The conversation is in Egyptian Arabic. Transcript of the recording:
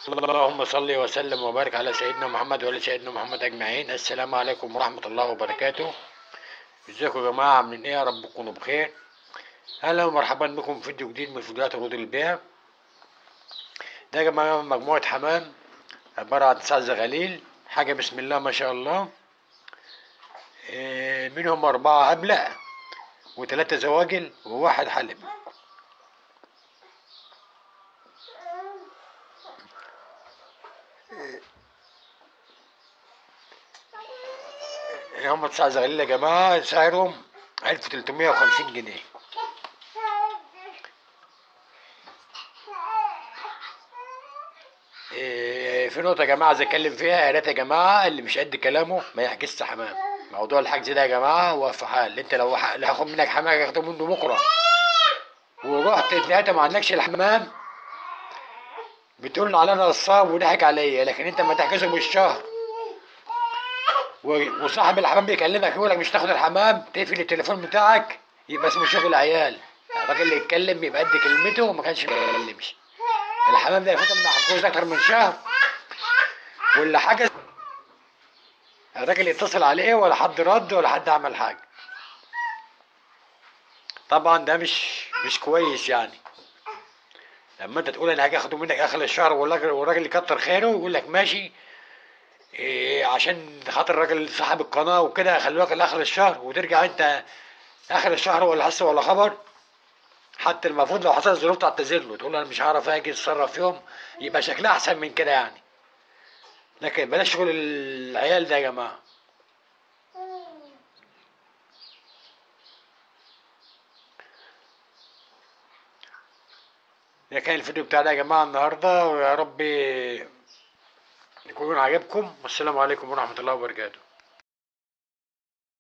اللهم صل وسلم وبارك على سيدنا محمد وعلى سيدنا محمد اجمعين السلام عليكم ورحمه الله وبركاته ازيكم يا جماعه عاملين ايه يا رب تكونوا بخير اهلا ومرحبا بكم في فيديو جديد من فيديوهات عروض البيع ده يا جماعه مجموعه حمام عباره عن تسع زغاليل حاجه بسم الله ما شاء الله إيه، منهم اربعه ابلق وثلاثه زواجل وواحد حلب هم تسع زغاليل يا جماعة سعرهم ألف تلتمية وخمسين جنيه إيه، في نقطة يا جماعة عايز أتكلم فيها يا ريت يا جماعة اللي مش قد كلامه ما يحجزش حمام موضوع الحجز ده يا جماعة هو في حال أنت لو ح- لو هاخد منك حمام هاخده منه بكرة ورحت انت ما عندكش الحمام بتقول على انا نصاب وضحك عليا لكن انت ما تحجزه بالشهر و- وصاحب الحمام بيكلمك يقول لك مش تاخد الحمام تقفل التليفون بتاعك يبقى اسمه شغل عيال الراجل اللي يتكلم يبقى قد كلمته وما كانش بيتكلمش الحمام ده يفوت محجوز اكتر من شهر واللي حجز الراجل يتصل عليه ولا حد رد ولا حد عمل حاجه طبعا ده مش مش كويس يعني لما انت تقول انا هاجي اخده منك اخر الشهر والراجل والراجل يكتر خيره ويقول لك ماشي إيه عشان خاطر الراجل صاحب القناه وكده خلوك لاخر الشهر وترجع انت اخر الشهر ولا حس ولا خبر حتى المفروض لو حصل ظروف تعتذر له تقول له انا مش هعرف اجي اتصرف يوم يبقى شكلها احسن من كده يعني لكن بلاش شغل العيال ده يا جماعه ده كان الفيديو بتاعنا يا جماعه النهارده ويا رب يكون عجبكم والسلام عليكم ورحمه الله وبركاته